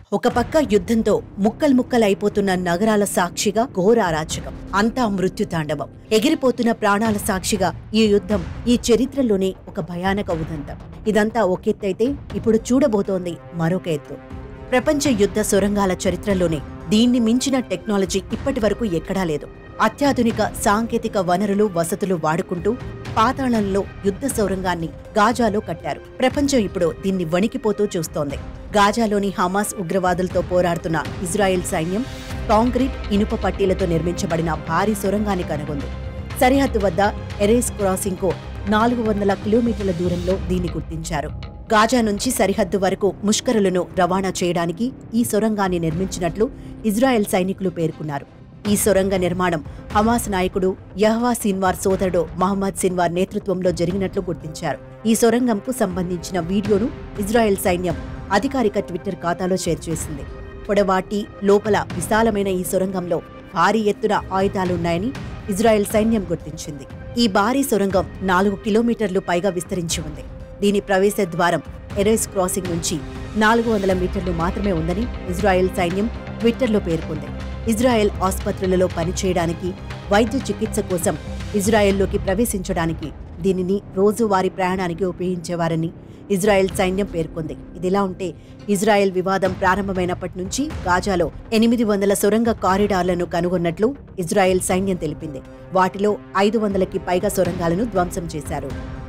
ఒక పక్క యుద్ధంతో ముక్కలు ముక్కలైపోతున్న నగరాల సాక్షిగా ఘోర అరాచకం అంతా మృత్యుతాండవం ఎగిరిపోతున్న ప్రాణాల సాక్షిగా ఈ యుద్ధం ఈ చరిత్రలోనే ఒక భయానక ఉదంతం ఇదంతా ఒకెత్తైతే ఇప్పుడు చూడబోతోంది మరొక ఎత్తు ప్రపంచ యుద్ధ సొరంగాల చరిత్రలోనే దీన్ని మించిన టెక్నాలజీ ఇప్పటి వరకు ఎక్కడా లేదు అత్యాధునిక సాంకేతిక వనరులు వసతులు వాడుకుంటూ పాతాళంలో యుద్ధ సొరంగాన్ని గాజాలో కట్టారు ప్రపంచం ఇప్పుడు దీన్ని వణికిపోతూ చూస్తోంది గాజాలోని హమాస్ ఉగ్రవాదులతో పోరాడుతున్న ఇజ్రాయెల్ సైన్యం కాంక్రీట్ ఇనుప పట్టీలతో నిర్మించబడిన భారీ సొరంగాన్ని కనుగొంది సరిహద్దు వద్ద ఎరేస్ క్రాసింగ్కు నాలుగు వందల కిలోమీటర్ల దూరంలో దీన్ని గుర్తించారు గాజా నుంచి సరిహద్దు వరకు ముష్కరులను రవాణా చేయడానికి ఈ సొరంగాన్ని నిర్మించినట్లు ఇజ్రాయెల్ సైనికులు పేర్కొన్నారు ఈ సొరంగ నిర్మాణం హమాస్ నాయకుడు యహ్వా సిన్వార్ సోదరుడు మహమ్మద్ సిన్వార్ నేతృత్వంలో జరిగినట్లు గుర్తించారు ఈ సొరంగంకు సంబంధించిన వీడియోను ఇజ్రాయెల్ సైన్యం అధికారిక ట్విట్టర్ ఖాతాలో షేర్ చేసింది పొడవాటి లోపల విశాలమైన ఈ సొరంగంలో భారీ ఎత్తున ఆయుధాలున్నాయని ఇజ్రాయెల్ సైన్యం గుర్తించింది ఈ భారీ సొరంగం నాలుగు కిలోమీటర్లు పైగా విస్తరించి ఉంది దీని ప్రవేశ ద్వారం ఎరేస్ క్రాసింగ్ నుంచి నాలుగు వందల మీటర్లు మాత్రమే ఉందని ఇజ్రాయెల్ సైన్యం ట్విట్టర్లో పేర్కొంది ఇజ్రాయెల్ ఆసుపత్రులలో పనిచేయడానికి వైద్య చికిత్స కోసం ఇజ్రాయెల్లోకి ప్రవేశించడానికి దీనిని రోజువారీ ప్రయాణానికి ఉపయోగించేవారని ఇజ్రాయెల్ సైన్యం పేర్కొంది ఇదిలా ఉంటే ఇజ్రాయెల్ వివాదం ప్రారంభమైనప్పటి నుంచి గాజాలో ఎనిమిది వందల సొరంగ కారిడార్లను కనుగొన్నట్లు ఇజ్రాయెల్ సైన్యం తెలిపింది వాటిలో ఐదు వందలకి పైగా సొరంగాలను ధ్వంసం చేశారు